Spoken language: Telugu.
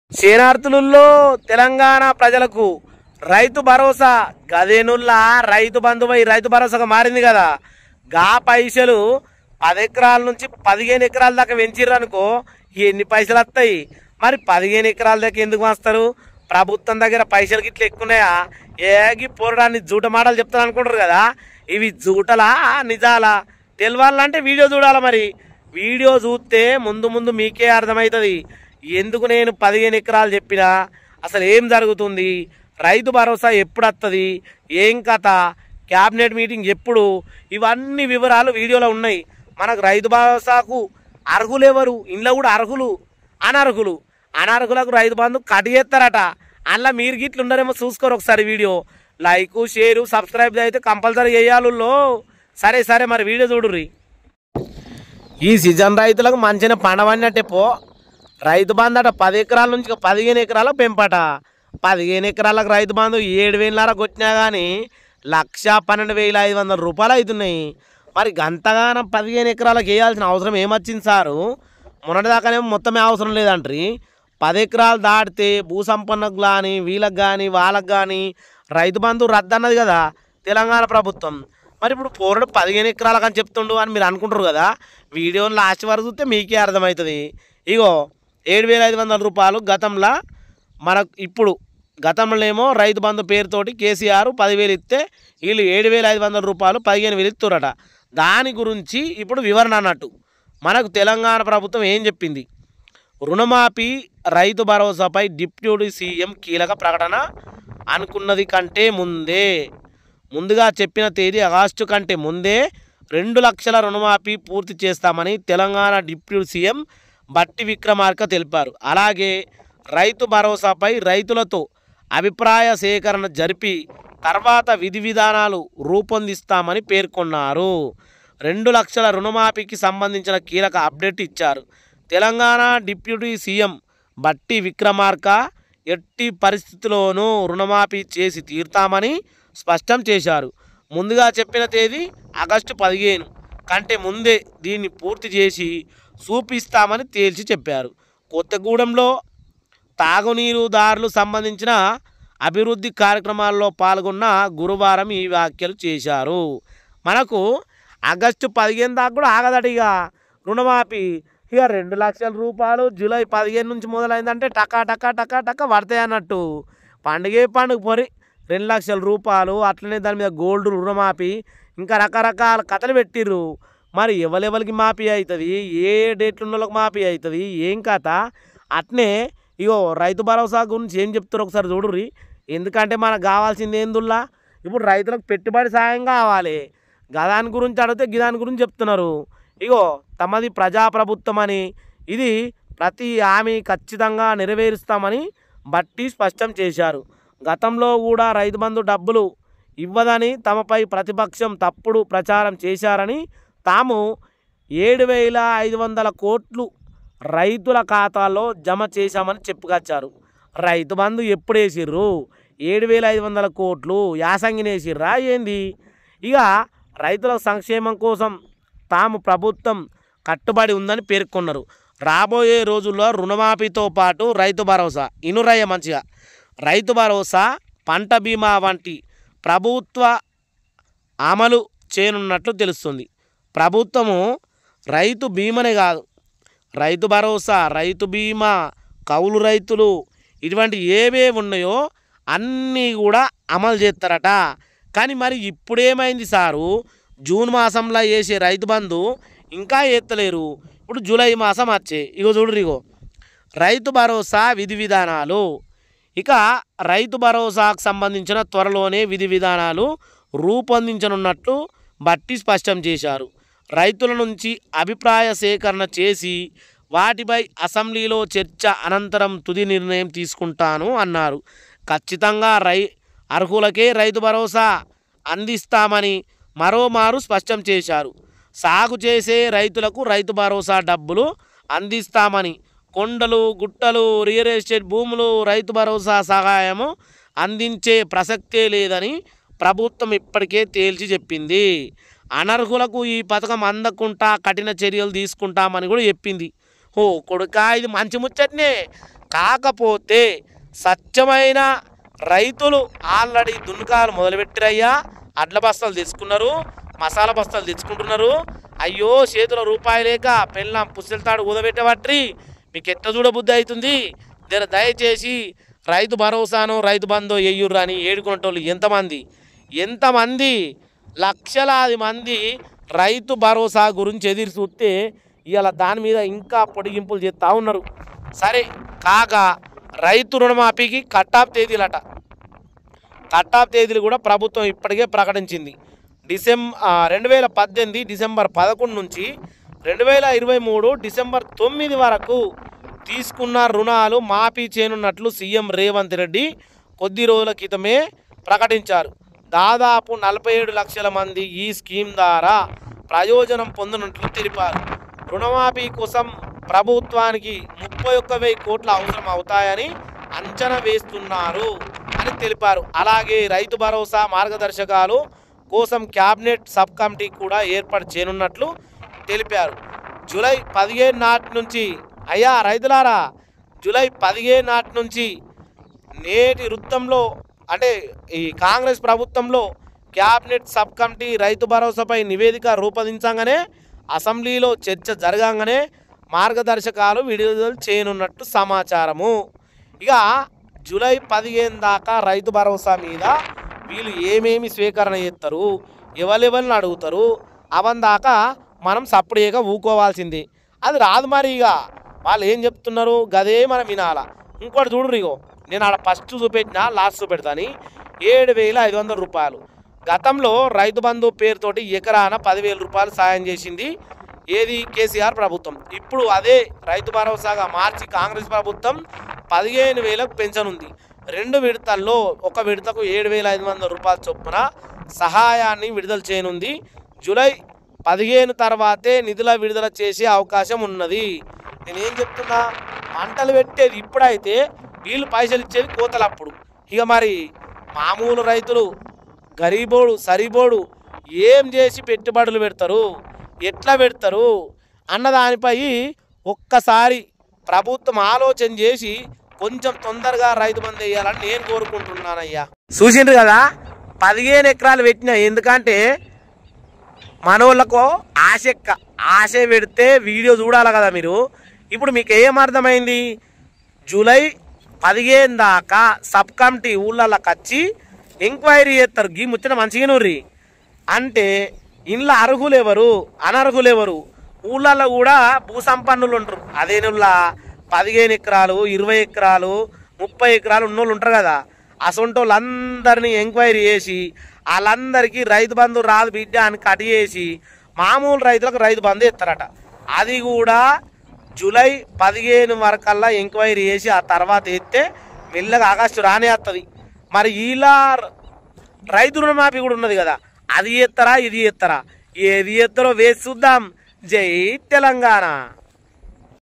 శరణార్థులలో తెలంగాణ ప్రజలకు రైతు భరోసా గదేనుల్లా రైతు బంధువై రైతు భరోసాగా మారింది కదా గా పైసలు పది ఎకరాల నుంచి పదిహేను ఎకరాల దాకా పెంచిర్రు అనుకో ఎన్ని పైసలు వస్తాయి మరి పదిహేను ఎకరాల దాకా ఎందుకు వస్తారు ప్రభుత్వం దగ్గర పైసలు గిట్ల ఎక్కున్నాయా ఏగి పోరడాన్ని జూట మాటలు చెప్తాను అనుకుంటారు కదా ఇవి జూటలా నిజాలా తెలవాలంటే వీడియో చూడాలి మరి వీడియో చూస్తే ముందు ముందు మీకే అర్థమవుతుంది ఎందుకు నేను పదిహేను ఎకరాలు చెప్పినా అసలు ఏం జరుగుతుంది రైతు భరోసా ఎప్పుడు వస్తుంది ఏం కథ క్యాబినెట్ మీటింగ్ ఎప్పుడు ఇవన్నీ వివరాలు వీడియోలో ఉన్నాయి మనకు రైతు భరోసాకు అర్హులు ఎవరు ఇంట్లో కూడా అర్హులు అనర్హులు అనర్హులకు రైతు బంధు కట్ చేస్తారట అందులో మీరు గిట్లు ఉన్నారేమో చూసుకోరు ఒకసారి వీడియో లైక్ షేరు సబ్స్క్రైబ్ అయితే కంపల్సరీ చేయాలుల్లో సరే సరే మరి వీడియో చూడుర్రి ఈ సీజన్ రైతులకు మంచిగా పండవన్నట్టే పో రైతు బంధు అట పది ఎకరాల నుంచి పదిహేను ఎకరాలకు పెంపట పదిహేను ఎకరాలకు రైతు బంధు ఏడు వేలన్నర కొట్టినా కానీ లక్ష పన్నెండు వేల ఐదు వందల రూపాయలు అవుతున్నాయి మరి గంతగానం పదిహేను ఎకరాలకు వేయాల్సిన అవసరం ఏమొచ్చింది సారు మొన్నటిదాకానేమో మొత్తమే అవసరం లేదంట్రీ పది ఎకరాలు దాటితే భూసంపన్నకు కానీ వీళ్ళకి కానీ వాళ్ళకి కానీ రైతు బంధు రద్దు అన్నది కదా తెలంగాణ ప్రభుత్వం మరి ఇప్పుడు పోరడు పదిహేను ఎకరాలకు అని చెప్తుండు అని మీరు అనుకుంటారు కదా వీడియోని లాస్ట్ వరకు చూస్తే మీకే అర్థమవుతుంది ఇగో ఏడు వేల ఐదు వందల రూపాయలు గతంలో మనకు ఇప్పుడు గతంలో ఏమో రైతు బంధు పేరుతోటి కేసీఆర్ పదివేలు ఇస్తే వీళ్ళు ఏడు వేల ఐదు వందల రూపాయలు పదిహేను వేలు ఇస్తురట దాని గురించి ఇప్పుడు వివరణ అన్నట్టు మనకు తెలంగాణ ప్రభుత్వం ఏం చెప్పింది రుణమాఫీ రైతు భరోసాపై డిప్యూటీ సీఎం కీలక ప్రకటన అనుకున్నది కంటే ముందే ముందుగా చెప్పిన తేదీ ఆగస్టు కంటే ముందే రెండు లక్షల రుణమాఫీ పూర్తి చేస్తామని తెలంగాణ డిప్యూటీ సీఎం బట్టి విక్రమార్క తెలిపారు అలాగే రైతు భరోసాపై రైతులతో అభిప్రాయ సేకరణ జరిపి తర్వాత విధి విధానాలు రూపొందిస్తామని పేర్కొన్నారు రెండు లక్షల రుణమాఫీకి సంబంధించిన కీలక అప్డేట్ ఇచ్చారు తెలంగాణ డిప్యూటీ సీఎం బట్టి విక్రమార్క ఎట్టి పరిస్థితిలోనూ రుణమాఫీ చేసి తీరుతామని స్పష్టం చేశారు ముందుగా చెప్పిన తేదీ ఆగస్టు పదిహేను కంటే ముందే దీన్ని పూర్తి చేసి చూపిస్తామని తేల్చి చెప్పారు కొత్తగూడెంలో తాగునీరుదారులు సంబంధించిన అభివృద్ధి కార్యక్రమాల్లో పాల్గొన్న గురువారం ఈ వ్యాఖ్యలు చేశారు మనకు ఆగస్టు పదిహేను దాకా కూడా ఆగదట ఇక రుణమాఫీ ఇక రెండు లక్షల రూపాయలు జూలై పదిహేను నుంచి మొదలైందంటే టకా టకా టకా టకా పడతాయి అన్నట్టు పండుగే పండుగ పొరి రెండు లక్షల రూపాయలు అట్లనే దాని మీద గోల్డ్ రుణమాఫీ ఇంకా రకరకాల కథలు పెట్టిర్రు మరి ఎవరెవరికి మాఫీ అవుతుంది ఏ డేట్లు ఉన్న వాళ్ళకి మాఫీ అవుతుంది ఏం కథ అట్నే ఇగో రైతు భరోసా గురించి ఏం చెప్తారు ఒకసారి చూడుర్రి ఎందుకంటే మనకు కావాల్సింది ఏందుల్లా ఇప్పుడు రైతులకు పెట్టుబడి సాయం కావాలి గదాని గురించి అడిగితే గిదాని గురించి చెప్తున్నారు ఇగో తమది ప్రజాప్రభుత్వం అని ఇది ప్రతి హామీ ఖచ్చితంగా నెరవేరుస్తామని బట్టి స్పష్టం చేశారు గతంలో కూడా రైతు బంధు డబ్బులు ఇవ్వదని తమపై ప్రతిపక్షం తప్పుడు ప్రచారం చేశారని తాము ఏడు వేల ఐదు వందల కోట్లు రైతుల ఖాతాలో జమ చేశామని చెప్పుకొచ్చారు రైతు బంధు ఎప్పుడు వేసిర్రు ఏడు వేల ఐదు వందల కోట్లు యాసంగిని వేసిర్రా ఏంది ఇక రైతుల సంక్షేమం కోసం తాము ప్రభుత్వం కట్టుబడి ఉందని పేర్కొన్నారు రాబోయే రోజుల్లో రుణమాఫీతో పాటు రైతు భరోసా ఇనురయ్య మంచిగా రైతు భరోసా పంట బీమా వంటి ప్రభుత్వ అమలు చేయనున్నట్లు తెలుస్తుంది ప్రభుత్వము రైతు బీమానే కాదు రైతు భరోసా రైతు బీమా కౌలు రైతులు ఇటువంటి ఏవే ఉన్నాయో అన్నీ కూడా అమలు చేస్తారట కానీ మరి ఇప్పుడేమైంది సారు జూన్ మాసంలో వేసే రైతు బంధు ఇంకా ఎత్తలేరు ఇప్పుడు జూలై మాసం వచ్చే ఇగో చూడరు ఇగో రైతు భరోసా విధి విధానాలు ఇక రైతు భరోసాకు సంబంధించిన త్వరలోనే విధి విధానాలు రూపొందించనున్నట్లు బట్టి స్పష్టం చేశారు రైతుల నుంచి అభిప్రాయ సేకరణ చేసి వాటిపై అసెంబ్లీలో చర్చ అనంతరం తుది నిర్ణయం తీసుకుంటాను అన్నారు ఖచ్చితంగా రై అర్హులకే రైతు భరోసా అందిస్తామని మరోమారు స్పష్టం చేశారు సాగు చేసే రైతులకు రైతు భరోసా డబ్బులు అందిస్తామని కొండలు గుట్టలు రియల్ ఎస్టేట్ భూములు రైతు భరోసా సహాయము అందించే ప్రసక్తే లేదని ప్రభుత్వం ఇప్పటికే తేల్చి చెప్పింది అనర్హులకు ఈ పథకం అందకుండా కఠిన చర్యలు తీసుకుంటామని కూడా చెప్పింది ఓ కొడుకా ఇది మంచి ముచ్చట్నే కాకపోతే స్వచ్ఛమైన రైతులు ఆల్రెడీ దున్నుకాలు మొదలుపెట్టిరయ్యా అడ్ల బస్తాలు తెచ్చుకున్నారు మసాలా బస్తాలు తెచ్చుకుంటున్నారు అయ్యో చేతిలో రూపాయి లేక పెళ్ళం పుస్తెలతాడు ఊదబెట్టబట్టి మీకు ఎట్ట చూడబుద్ధి అవుతుంది జర దయచేసి రైతు భరోసాను రైతు బంధు ఎయ్యుర్రు అని ఏడుకునేటోళ్ళు ఎంతమంది ఎంతమంది లక్షలాది మంది రైతు భరోసా గురించి ఎదురు చూస్తే ఇవాళ దాని మీద ఇంకా పొడిగింపులు చేస్తూ ఉన్నారు సరే కాక రైతు రుణమాఫీకి కట్టాఫ్ తేదీలట కట్టాఫ్ తేదీలు కూడా ప్రభుత్వం ఇప్పటికే ప్రకటించింది డిసెంబర్ రెండు వేల పద్దెనిమిది డిసెంబర్ పదకొండు నుంచి రెండు వేల ఇరవై మూడు డిసెంబర్ తొమ్మిది వరకు తీసుకున్న రుణాలు మాఫీ చేయనున్నట్లు సీఎం రేవంత్ రెడ్డి కొద్ది రోజుల క్రితమే ప్రకటించారు దాదాపు నలభై ఏడు లక్షల మంది ఈ స్కీమ్ ద్వారా ప్రయోజనం పొందినట్లు తెలిపారు రుణమాఫీ కోసం ప్రభుత్వానికి ముప్పై ఒక్క వెయ్యి కోట్ల అవసరం అవుతాయని అంచనా వేస్తున్నారు అని తెలిపారు అలాగే రైతు భరోసా మార్గదర్శకాలు కోసం క్యాబినెట్ సబ్ కమిటీ కూడా ఏర్పాటు చేయనున్నట్లు తెలిపారు జూలై పదిహేను నాటి నుంచి అయ్యా రైతులారా జూలై పదిహేను నాటి నుంచి నేటి వృత్తంలో అంటే ఈ కాంగ్రెస్ ప్రభుత్వంలో క్యాబినెట్ సబ్ కమిటీ రైతు భరోసాపై నివేదిక రూపొందించగానే అసెంబ్లీలో చర్చ జరగంగానే మార్గదర్శకాలు విడుదల చేయనున్నట్టు సమాచారము ఇక జూలై పదిహేను దాకా రైతు భరోసా మీద వీళ్ళు ఏమేమి స్వీకరణ చేస్తారు ఎవరెవరిని అడుగుతారు అవన్ దాకా మనం సప్పుడేగా ఊకోవాల్సిందే అది రాదు మరి ఇక వాళ్ళు ఏం చెప్తున్నారు గదే మనం వినాలా ఇంకోటి చూడు ఇగో నేను ఆడ ఫస్ట్ చూపెట్టినా లాస్ట్ చూపెడతాని ఏడు వేల ఐదు వందల రూపాయలు గతంలో రైతు బంధు పేరుతోటి ఎకరాన పదివేల రూపాయలు సాయం చేసింది ఏది కేసీఆర్ ప్రభుత్వం ఇప్పుడు అదే రైతు భరోసాగా మార్చి కాంగ్రెస్ ప్రభుత్వం పదిహేను వేలకు పెంచనుంది రెండు విడతల్లో ఒక విడతకు ఏడు వేల ఐదు వందల రూపాయల చొప్పున సహాయాన్ని విడుదల చేయనుంది జూలై పదిహేను తర్వాతే నిధుల విడుదల చేసే అవకాశం ఉన్నది నేనేం చెప్తున్నా పంటలు పెట్టేది ఇప్పుడైతే వీళ్ళు పైసలు ఇచ్చేది కోతలప్పుడు ఇక మరి మామూలు రైతులు గరీబోడు సరిబోడు ఏం చేసి పెట్టుబడులు పెడతారు ఎట్లా పెడతారు అన్న దానిపై ఒక్కసారి ప్రభుత్వం ఆలోచన చేసి కొంచెం తొందరగా రైతు బంధు వేయాలని నేను కోరుకుంటున్నానయ్యా చూసిండ్రు కదా పదిహేను ఎకరాలు పెట్టినా ఎందుకంటే మనోళ్ళకు ఆశ ఎక్క ఆశ పెడితే వీడియో చూడాలి కదా మీరు ఇప్పుడు మీకు ఏం అర్థమైంది జూలై పదిహేను దాకా సబ్ కమిటీ ఊళ్ళకి వచ్చి ఎంక్వైరీ చేస్తారు గీ ముచ్చట మంచిగా నూర్రి అంటే ఇంట్లో అర్హులు ఎవరు అనర్హులు ఎవరు ఊళ్ళల్లో కూడా భూసంపన్నులు ఉంటారు అదే నుల్లా పదిహేను ఎకరాలు ఇరవై ఎకరాలు ముప్పై ఎకరాలు ఉన్నోళ్ళు ఉంటారు కదా అసొంటి వాళ్ళందరినీ ఎంక్వైరీ చేసి వాళ్ళందరికీ రైతు బంధు రాదు బిడ్డ అని కట్ చేసి మామూలు రైతులకు రైతు బంధు ఇస్తారట అది కూడా జూలై పదిహేను వరకల్లా ఎంక్వైరీ చేసి ఆ తర్వాత ఎత్తే మెల్లగా ఆగస్టు రానే వస్తుంది మరి ఇలా రైతు రుణమాఫీ కూడా ఉన్నది కదా అది ఎత్తరా ఇది ఎత్తరా ఏది ఎత్తరో వేసి చూద్దాం జై తెలంగాణ